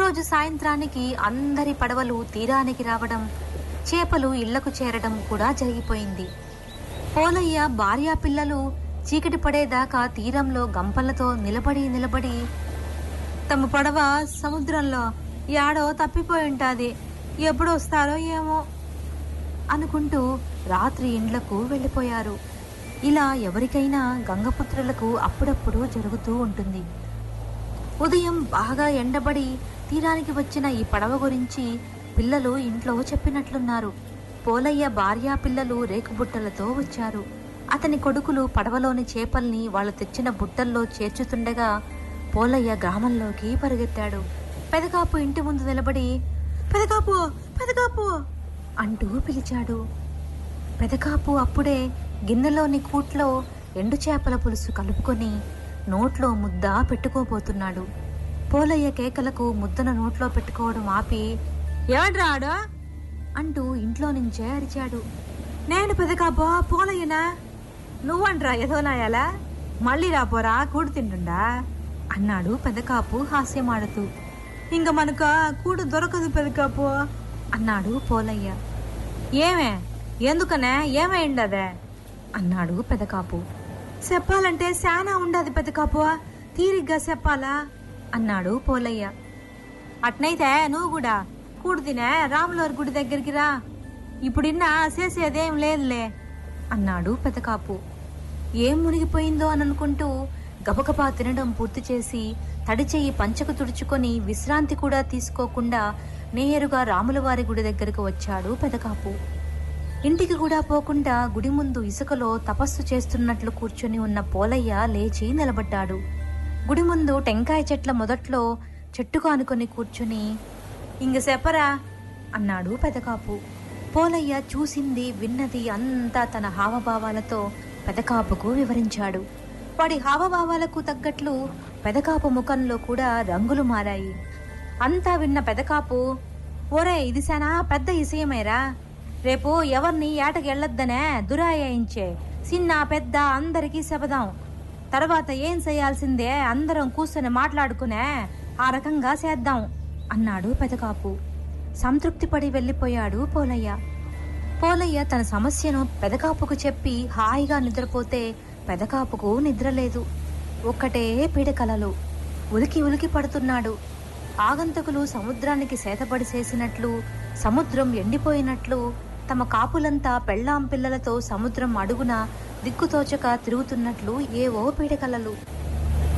రోజు సాయంత్రానికి అందరి పడవలు తీరానికి రావడం చేపలు ఇళ్లకు చేరడం కూడా జరిగిపోయింది పోలయ్య భార్యా పిల్లలు చీకటి పడేదాకా తీరంలో గంపలతో నిలబడి నిలబడి తమ పడవ సముద్రంలో యాడో తప్పిపోయి ఉంటాది ఎప్పుడు వస్తారో ఏమో అనుకుంటూ రాత్రి ఇండ్లకు వెళ్ళిపోయారు ఇలా ఎవరికైనా గంగపుత్రులకు అప్పుడప్పుడు జరుగుతూ ఉంటుంది ఉదయం బాగా ఎండబడి తీరానికి వచ్చిన ఈ పడవ గురించి పిల్లలు ఇంట్లో చెప్పినట్లున్నారు పోలయ్య భార్యా పిల్లలు రేకుబుట్టలతో వచ్చారు అతని కొడుకులు పడవలోని చేపల్ని వాళ్ళు తెచ్చిన బుట్టల్లో చేర్చుతుండగా పోలయ్య గ్రామంలోకి పరిగెత్తాడు పెదకాపు ఇంటి ముందు నిలబడి పెదకాపు పెదకాపు అంటూ పిలిచాడు పెదకాపు అప్పుడే గిన్నెలోని కూట్లో ఎండు చేపల పులుసు కలుపుకొని నోట్లో ముద్ద పెట్టుకోబోతున్నాడు పోలయ్య కేకలకు ముద్దను నోట్లో పెట్టుకోవడం ఆపి ఎవడ్రా ఆడు అంటూ ఇంట్లో నుంచే అరిచాడు నేను పెదకాపో పోలయ్యనా నువ్వంట్రా ఎదోనాయాలా మళ్ళీ రాపోరా కూడు తింటుండా అన్నాడు పెదకాపు హాస్యమాడుతూ ఇంక మనకు కూడు దొరకదు పెదకాపు అన్నాడు పోలయ్య ఏమే ఎందుకనే ఏమైండదే అన్నాడు పెదకాపు చెప్పాలంటే శానా ఉండదు పెదకాపు తీరిగ్గా చెప్పాలా అన్నాడు పోలయ్య అట్నైతే నువ్వు కూడా కూడు తినే రాములవారి గుడి దగ్గరికి రా ఇప్పుడిన్నా చేసేదేం లేదులే అన్నాడు పెదకాపు ఏం మునిగిపోయిందో అని అనుకుంటూ గబగబా తినడం పూర్తి చేసి తడి చెయ్యి పంచకు తుడుచుకొని విశ్రాంతి కూడా తీసుకోకుండా నేరుగా రాములవారి గుడి దగ్గరకు వచ్చాడు పెదకాపు ఇంటికి కూడా పోకుండా గుడి ముందు ఇసుకలో తపస్సు చేస్తున్నట్లు కూర్చొని ఉన్న పోలయ్య లేచి నిలబడ్డాడు గుడి ముందు టెంకాయ చెట్ల మొదట్లో చెట్టుకు ఆనుకొని కూర్చుని ఇంక చెప్పరా అన్నాడు పెదకాపు పోలయ్య చూసింది విన్నది అంతా తన హావభావాలతో పెదకాపుకు వివరించాడు వాడి హావభావాలకు తగ్గట్లు పెదకాపు ముఖంలో కూడా రంగులు మారాయి అంతా విన్న పెదకాపు ఒరే ఇది శానా పెద్ద ఇసయమేరా రేపు ఎవరిని ఏటకెళ్ళొద్దనే దురాయించే చిన్న పెద్ద అందరికీ శబదాం తర్వాత ఏం చేయాల్సిందే అందరం కూర్చొని మాట్లాడుకునే ఆ రకంగా చేద్దాం అన్నాడు పెదకాపు సంతృప్తిపడి వెళ్ళిపోయాడు పోలయ్య పోలయ్య తన సమస్యను పెదకాపుకు చెప్పి హాయిగా నిద్రపోతే పెదకాపుకు నిద్రలేదు ఒక్కటే పీడకలలు ఉలికి ఉలికి పడుతున్నాడు ఆగంతకులు సముద్రానికి సేతపడి చేసినట్లు సముద్రం ఎండిపోయినట్లు తమ కాపులంతా పెళ్ళాం పిల్లలతో సముద్రం అడుగున దిక్కుతోచక తిరుగుతున్నట్లు ఏవో పీడకలలు